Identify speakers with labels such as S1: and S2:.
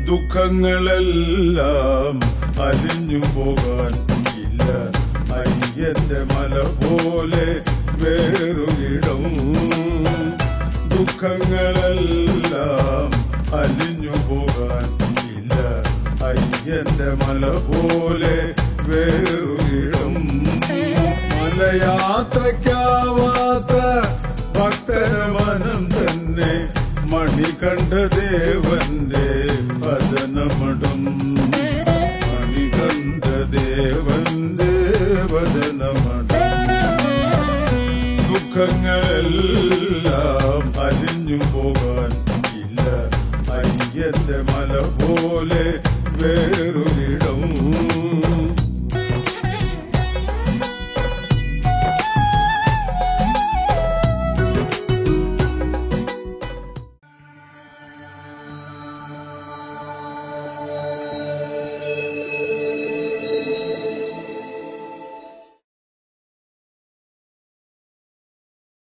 S1: ദുഃഖങ്ങളെല്ലാം അലിഞ്ഞു പോകാൻ ഇല്ല അയ്യന്റെ മല പോലെ വേറൊരിടം ദുഃഖങ്ങളെല്ലാം അലിഞ്ഞു പോകാൻ ഇല്ല അയ്യന്റെ മല പോലെ വേറൊരിടം മലയാത്രയ്ക്കാവാത്ത ഭക്തര മനം തന്നെ മണികണ്ഠ ദേവന്റെ വചനമടും മണികണ്ഠ ദേവന്റെ വചനമടും ദുഃഖങ്ങളെല്ലാം അലിഞ്ഞു പോകാൻ ഇല്ല അയ്യന്റെ മല പോലെ വേറെ